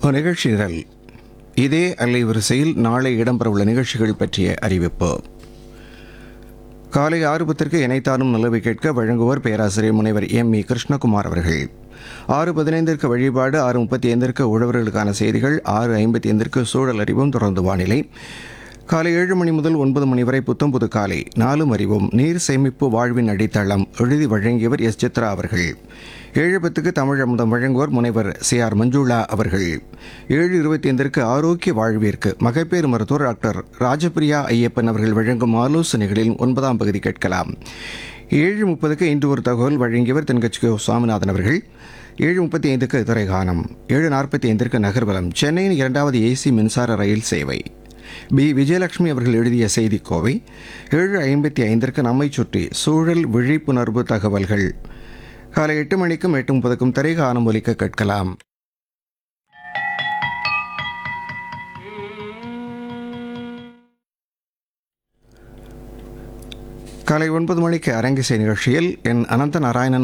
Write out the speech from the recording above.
ஒரு நிகழ்ச்சி நிரல் இதே அலைவரிசையில் நாளை இடம்பெறவுள்ள நிகழ்ச்சிகள் பற்றிய அறிவிப்பு காலை ஆறு பத்திற்கு இணைத்தானும் நிலவை கேட்க வழங்குவோர் பேராசிரியர் முனைவர் எம் இ கிருஷ்ணகுமார் அவர்கள் ஆறு பதினைந்திற்கு வழிபாடு ஆறு முப்பத்தி ஐந்திற்கு உழவர்களுக்கான செய்திகள் ஆறு ஐம்பத்தி ஐந்திற்கு சூழல் அறிவும் தொடர்ந்து வானிலை காலை ஏழு மணி முதல் ஒன்பது மணி வரை புத்தம் புது காலை நாலும் அறிவும் நீர் சேமிப்பு வாழ்வின் அடித்தளம் எழுதி வழங்கியவர் எஸ் சித்ரா அவர்கள் ஏழு பத்துக்கு தமிழ் அமுதம் வழங்குவோர் முனைவர் சி ஆர் மஞ்சுளா அவர்கள் ஏழு இருபத்தி ஐந்திற்கு ஆரோக்கிய வாழ்விற்கு மகப்பேறு மருத்துவர் டாக்டர் ராஜபிரியா ஐயப்பன் அவர்கள் வழங்கும் ஆலோசனைகளில் ஒன்பதாம் பகுதி கேட்கலாம் ஏழு முப்பதுக்கு இன்று ஒரு தகவல் வழங்கியவர் தென்கட்சி கோ சுவாமிநாதன் அவர்கள் ஏழு முப்பத்தி ஐந்துக்கு திரைகானம் ஏழு நாற்பத்தி ஐந்திற்கு நகர்வலம் சென்னையின் இரண்டாவது ஏசி மின்சார ரயில் சேவை பி விஜயலட்சுமி அவர்கள் எழுதிய செய்திக்கோவை ஏழு ஐம்பத்தி ஐந்திற்கு நம்மை சுற்றி சூழல் விழிப்புணர்வு தகவல்கள் காலை எட்டு மணிக்கும் எட்டு முப்பதுக்கும் திரைகானம் ஒலிக்க கேட்கலாம் காலை ஒன்பது மணிக்கு அரங்கிசை நிகழ்ச்சியில் என் அனந்த நாராயணன்